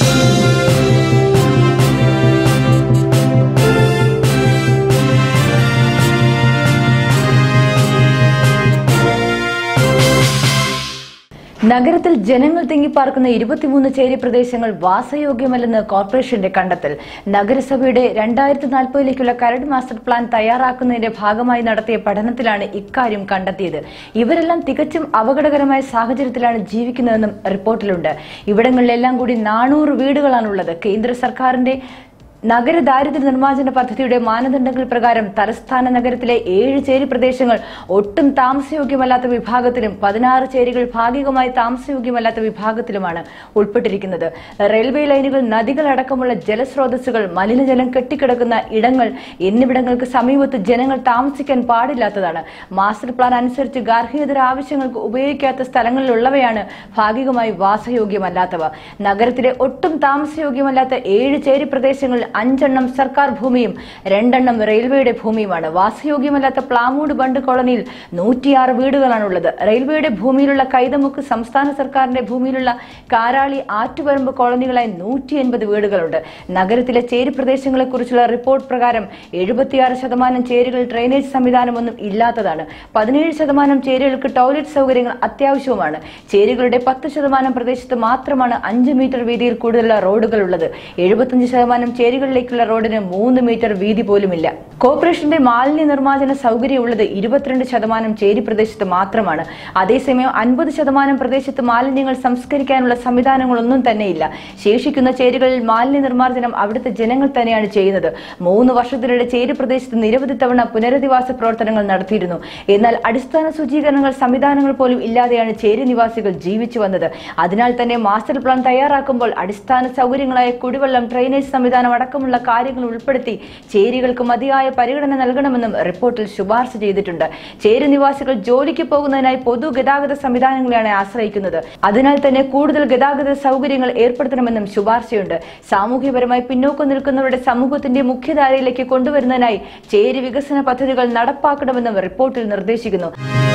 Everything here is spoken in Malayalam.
നഗരത്തിൽ ജനങ്ങൾ തിങ്ങിപ്പാർക്കുന്ന ഇരുപത്തിമൂന്ന് ചേരി പ്രദേശങ്ങൾ വാസയോഗ്യമല്ലെന്ന് കോർപ്പറേഷന്റെ കണ്ടെത്തൽ നഗരസഭയുടെ രണ്ടായിരത്തി നാൽപ്പതിലേക്കുള്ള കരട് മാസ്റ്റർ പ്ലാൻ തയ്യാറാക്കുന്നതിന്റെ ഭാഗമായി നടത്തിയ പഠനത്തിലാണ് ഇക്കാര്യം കണ്ടെത്തിയത് ഇവരെല്ലാം തികച്ചും അപകടകരമായ സാഹചര്യത്തിലാണ് ജീവിക്കുന്നതെന്നും റിപ്പോർട്ടിലുണ്ട് ഇവിടങ്ങളിലെല്ലാം കൂടി നാനൂറ് വീടുകളാണുള്ളത് കേന്ദ്ര സർക്കാരിന്റെ നഗര ദാരിദ്ര്യ നിർമ്മാർജ്ജന പദ്ധതിയുടെ മാനദണ്ഡങ്ങൾ പ്രകാരം തലസ്ഥാന നഗരത്തിലെ ഏഴ് ചേരി പ്രദേശങ്ങൾ ഒട്ടും താമസയോഗ്യമല്ലാത്ത വിഭാഗത്തിലും പതിനാറ് ചേരികൾ ഭാഗികമായി താമസയോഗ്യമല്ലാത്ത വിഭാഗത്തിലുമാണ് ഉൾപ്പെട്ടിരിക്കുന്നത് റെയിൽവേ ലൈനുകൾ നദികൾ അടക്കമുള്ള ജലസ്രോതസ്സുകൾ മലിനജലം കെട്ടിക്കിടക്കുന്ന ഇടങ്ങൾ എന്നിവിടങ്ങൾക്ക് സമീപത്ത് ജനങ്ങൾ താമസിക്കാൻ പാടില്ലാത്തതാണ് മാസ്റ്റർ പ്ലാൻ അനുസരിച്ച് ഗാർഹികതര ആവശ്യങ്ങൾക്ക് ഉപയോഗിക്കാത്ത സ്ഥലങ്ങളിലുള്ളവയാണ് ഭാഗികമായി വാസയോഗ്യമല്ലാത്തവ നഗരത്തിലെ ഒട്ടും താമസയോഗ്യമല്ലാത്ത ഏഴ് ചേരി പ്രദേശങ്ങളിൽ അഞ്ചെണ്ണം സർക്കാർ ഭൂമിയും രണ്ടെണ്ണം റെയിൽവേയുടെ ഭൂമിയുമാണ് വാസയോഗ്യമല്ലാത്ത പ്ലാമൂട് ബണ്ട് കോളനിയിൽ നൂറ്റിയാറ് വീടുകളാണുള്ളത് റെയിൽവേയുടെ ഭൂമിയിലുള്ള കൈതമുക്ക് സംസ്ഥാന സർക്കാരിന്റെ ഭൂമിയിലുള്ള കാരാളി ആറ്റുപറമ്പ് കോളനികളായി നൂറ്റി എൺപത് വീടുകളുണ്ട് നഗരത്തിലെ ചേരി പ്രദേശങ്ങളെക്കുറിച്ചുള്ള റിപ്പോർട്ട് പ്രകാരം എഴുപത്തിയാറ് ശതമാനം ചേരികൾ ഡ്രെയിനേജ് സംവിധാനമൊന്നും ഇല്ലാത്തതാണ് പതിനേഴ് ശതമാനം ചേരികൾക്ക് ടോയ്ലറ്റ് സൗകര്യങ്ങൾ അത്യാവശ്യവുമാണ് ചേരികളുടെ പത്ത് ശതമാനം പ്രദേശത്ത് മാത്രമാണ് അഞ്ച് മീറ്റർ വീതിയിൽ കൂടുതലുള്ള റോഡുകൾ ഉള്ളത് എഴുപത്തഞ്ച് ശതമാനം ചേരികളിലേക്കുള്ള റോഡിന് മൂന്ന് മീറ്റർ വീതി പോലുമില്ല കോർപ്പറേഷന്റെ മാലിന്യ നിർമ്മാർജ്ജന സൗകര്യമുള്ളത് ഇരുപത്തിരണ്ട് ശതമാനം ചേരി പ്രദേശത്ത് മാത്രമാണ് അതേസമയം അൻപത് ശതമാനം പ്രദേശത്ത് മാലിന്യങ്ങൾ സംസ്കരിക്കാനുള്ള സംവിധാനങ്ങളൊന്നും തന്നെയില്ല ശേഷിക്കുന്ന ചേരികളിൽ മാലിന്യ നിർമ്മാർജ്ജനം അവിടുത്തെ ജനങ്ങൾ തന്നെയാണ് ചെയ്യുന്നത് മൂന്ന് വർഷത്തിനിടെ ചേരി പ്രദേശത്ത് നിരവധി തവണ പുനരധിവാസ പ്രവർത്തനങ്ങൾ നടത്തിയിരുന്നു എന്നാൽ അടിസ്ഥാന ശുചീകരണങ്ങൾ സംവിധാനങ്ങൾ പോലും ഇല്ലാതെയാണ് ചേരി നിവാസികൾ ജീവിച്ചു വന്നത് അതിനാൽ തന്നെ മാസ്റ്റർ പ്ലാൻ തയ്യാറാക്കുമ്പോൾ അടിസ്ഥാന സൗകര്യങ്ങളായ കുടിവെള്ളം ഡ്രെയിനേജ് സംവിധാനം അടക്കമുള്ള കാര്യങ്ങൾ ഉൾപ്പെടുത്തി ചേരികൾക്ക് മതിയായ പരിഗണന നൽകണമെന്നും റിപ്പോർട്ടിൽ ശുപാർശ ചെയ്തിട്ടുണ്ട് ചേരി നിവാസികൾ ജോലിക്ക് പോകുന്നതിനായി പൊതുഗതാഗത സംവിധാനങ്ങളെയാണ് ആശ്രയിക്കുന്നത് അതിനാൽ തന്നെ കൂടുതൽ ഗതാഗത സൗകര്യങ്ങൾ ഏർപ്പെടുത്തണമെന്നും ശുപാർശയുണ്ട് സാമൂഹ്യപരമായി പിന്നോക്കം നിൽക്കുന്നവരുടെ സമൂഹത്തിന്റെ മുഖ്യധാരയിലേക്ക് കൊണ്ടുവരുന്നതിനായി ചേരി വികസന പദ്ധതികൾ നടപ്പാക്കണമെന്നും റിപ്പോർട്ടിൽ നിർദ്ദേശിക്കുന്നു